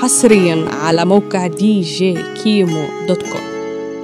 حصريا على موقع دي جي كيمو دوت كوم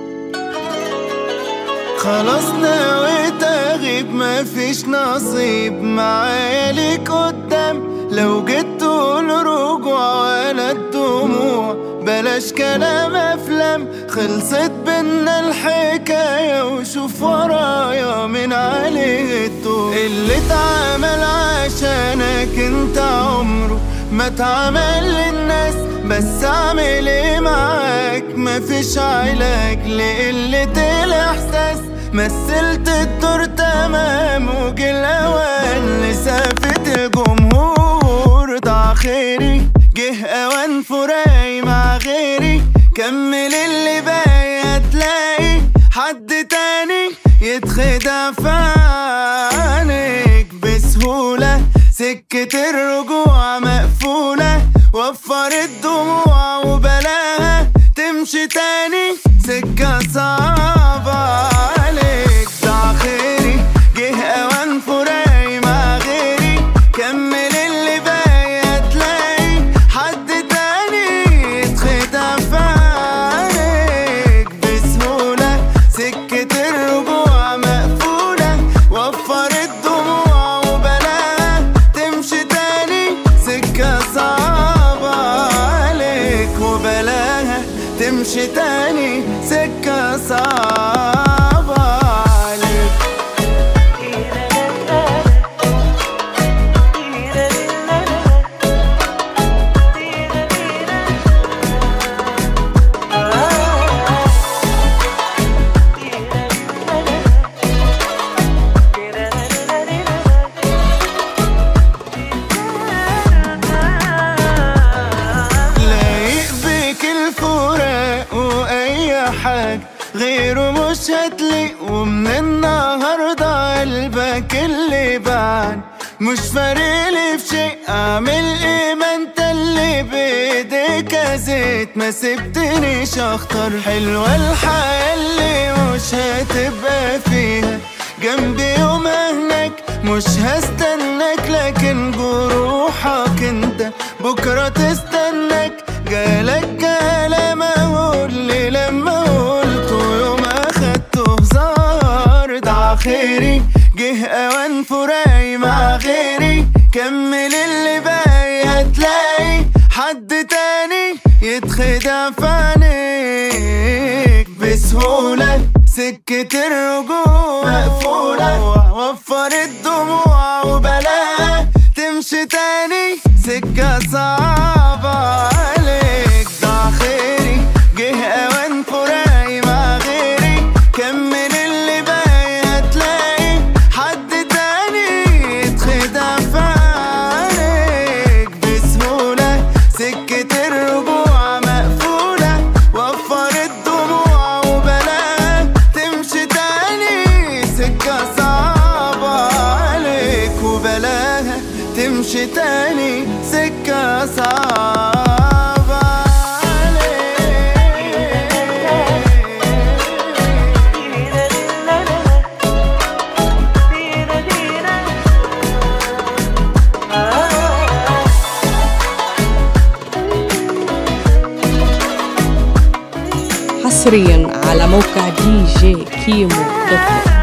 خلاص نويت اغيب مفيش نصيب معايا ليك قدام لو جيت تقول رجوع ولا الدموع بلاش كلام افلام خلصت بينا الحكاية وشوف ورايا من عليه الضوء اللي اتعمل عشانك انت عمره ما اتعمل للناس بس اعمل ايه معاك مفيش علاج لقلة الاحساس مثلت الدور تمام وجه الاوان لسافة الجمهور ضاع خيري جه اوان فراي مع غيري كمل اللي باقي هتلاقي حد تاني يتخدع في عينيك بسهولة سكة الرجوع مقفولة وفر الدموع وبلاها تمشي تاني سكة صعبة عليك ضاع خيري جه اوان فراي مع غيري كمل اللي باقي هتلاقي حد تاني يتخدع في عينيك بسهولة سكة الرجوع مقفولة وفر الدموع وبلاها تمشي تاني سكة صعبة عليك وبلاها تمشي تاني سكة صعبة عليك لايق بيك الفراق واي حاجة غيره مش هتلاقي ومن النهاردة قلبك اللي بعد مش فارقلي في شيء اعمل ايه ما انت اللي بايديك ازيت ما سبتنيش اختار حلوة الحياة اللي مش هتبقى فيها جنبي يوم هناك مش هستناك لكن جروحك انت بكرة تستناك جالك كلام اقول لي لما قلته يوم اخدته هزار ضاع خيري جه اوان فراي مع غيري كمل اللي باقي هتلاقي حد تاني يتخدع في عينيك بسهولة سكة الرجوع مقفولة وفر الدموع وبلاها تمشي تاني سكة صعبة عليك ضاع خيري جه اوان فراي مع غيري كمل اللي باقي هتلاقي حد تاني يتخدع في عينيك بسهولة سكة الرجوع مقفولة وفر الدموع وبلاها تمشي تاني سكة صعبة عليك وبلاها تمشي تاني سكة صعبة حصريا على موقع دي جي كيمو دوت كوم